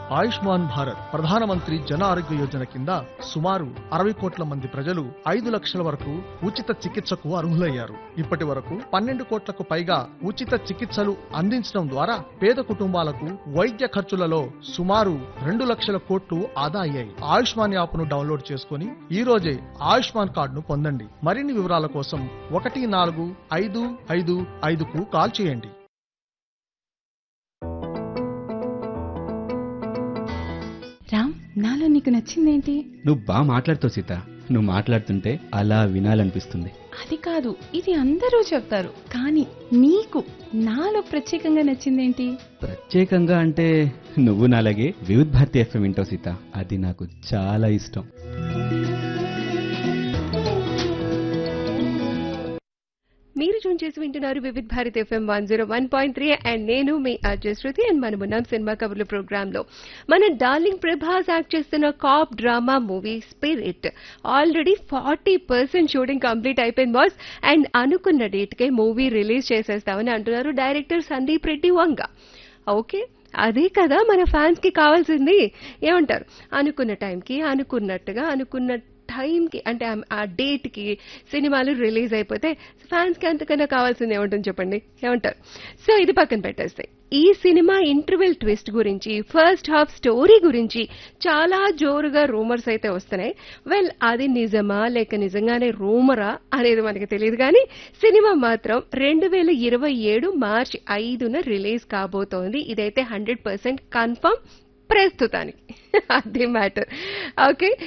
ఆయుష్మాన్ భారత్ ప్రధానమంత్రి జన ఆరోగ్య యోజన కింద సుమారు అరవై కోట్ల మంది ప్రజలు ఐదు లక్షల వరకు ఉచిత చికిత్సకు అర్హులయ్యారు ఇప్పటి వరకు పన్నెండు కోట్లకు పైగా ఉచిత చికిత్సలు అందించడం ద్వారా పేద కుటుంబాలకు వైద్య ఖర్చులలో సుమారు రెండు లక్షల కోట్లు ఆదా అయ్యాయి ఆయుష్మాన్ యాప్ ను డౌన్లోడ్ చేసుకుని ఈ రోజే ఆయుష్మాన్ కార్డును పొందండి మరిన్ని వివరాల కోసం ఒకటి నాలుగు ఐదు ఐదు ఐదుకు కాల్ చేయండి రామ్ నాలో నీకు నచ్చిందేంటి నువ్వు బాగా మాట్లాడుతావు సీత నువ్వు మాట్లాడుతుంటే అలా వినాలనిపిస్తుంది అది కాదు ఇది అందరూ చెప్తారు కానీ నీకు నాలో ప్రత్యేకంగా నచ్చిందేంటి ప్రత్యేకంగా అంటే నువ్వు నాలాగే వివిధ్ భారతి ఎఫ్ఎం వింటావు సీత అది నాకు చాలా ఇష్టం మీరు జూన్ చేసి వింటున్నారు Vividh Bharat FM one zero one point three and నేను మీ అజయ్ శృతి అండ్ మనమున్నాం సినిమా కబుర్ల ప్రోగ్రామ్ లో మన డార్లింగ్ ప్రభాస్ యాక్ట్ చేస్తున్న cop drama movie Spirit already forty percent shooting complete అయిపోయింది బాస్ అండ్ అనుకున్న డేట్ కే మూవీ రిలీజ్ చేసేస్తామని అంటున్నారు డైరెక్టర్ సందీప్ రెడ్డి వంగ ఓకే అదే కదా మన ఫ్యాన్స్ కి కావాల్సింది ఏమంటారు అనుకున్న టైంకి అనుకున్నట్టుగా అనుకున్న టైంకి అంటే ఆ- ఆ డేట్కి సినిమాలు రిలీజ్ అయిపోతే ఫ్యాన్స్కి అంతకన్నా కావాల్సింది ఏముంటుంది చెప్పండి ఏమంటారు సో ఇది పక్కన పెట్టేస్తే ఈ సినిమా ఇంటర్వెల్ ట్విస్ట్ గురించి ఫస్ట్ హాఫ్ స్టోరీ గురించి చాలా జోరుగా రూమర్స్ అయితే వస్తున్నాయి వెల్ అది నిజమా లేక నిజంగానే రూమరా అనేది మనకి తెలియదు కానీ సినిమా మాత్రం రెండు వేల ఇరవై ఏడు మార్చ్ ఐదున రిలీజ్ కాబోతోంది ఇదైతే హండ్రెడ్ పర్సెంట్ కన్ఫర్మ్ ప్రస్తుతానికి అది మ్యాటర్ ఓకే